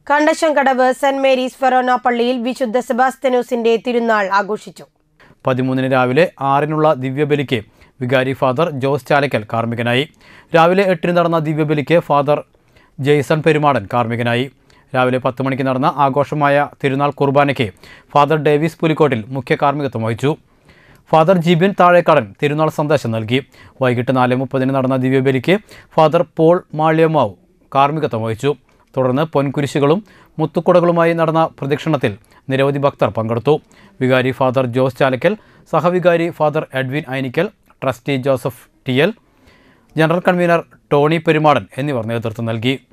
Kandassankadavu saint Mary's Forane പള്ളിയിൽ വിശുദ്ധ സെബാസ്തനോസിന്റെ തിരുനാൾ ആഘോഷിച്ചു പതിമൂന്നിന് രാവിലെ ആറിനുള്ള ദിവ്യബലിക്ക് വികാരി ഫാദർ ജോസ് ചാലക്കൽ കാർമ്മികനായി രാവിലെ എട്ടിന് നടന്ന ദിവ്യബലിക്ക് ഫാദർ ജെയ്സൺ പെരുമാടൻ കാർമ്മികനായി രാവിലെ പത്ത് മണിക്ക് നടന്ന ആഘോഷമായ തിരുനാൾ കുർബാനയ്ക്ക് ഫാദർ ഡേവിസ് പുലിക്കോട്ടിൽ മുഖ്യ കാർമ്മികത്വം വഹിച്ചു ഫാദർ ജിബിൻ താഴേക്കടൻ തിരുനാൾ സന്ദേശം നൽകി വൈകിട്ട് നാല് മുപ്പതിന് നടന്ന ദിവ്യബലിക്ക് ഫാദർ പോൾ മാള്യമാവ് കാർമ്മികത്വം വഹിച്ചു തുടർന്ന് പൊൻകുരിശുകളും മുത്തുക്കുടകളുമായി നടന്ന പ്രദക്ഷിണത്തിൽ നിരവധി ഭക്തർ പങ്കെടുത്തു വികാരി ഫാദർ ജോസ് ചാലക്കൽ സഹവികാരി father Edwin Ainikkal trustee Joseph T L general convener Tony Perumadan എന്നിവർ നേതൃത്വം നൽകി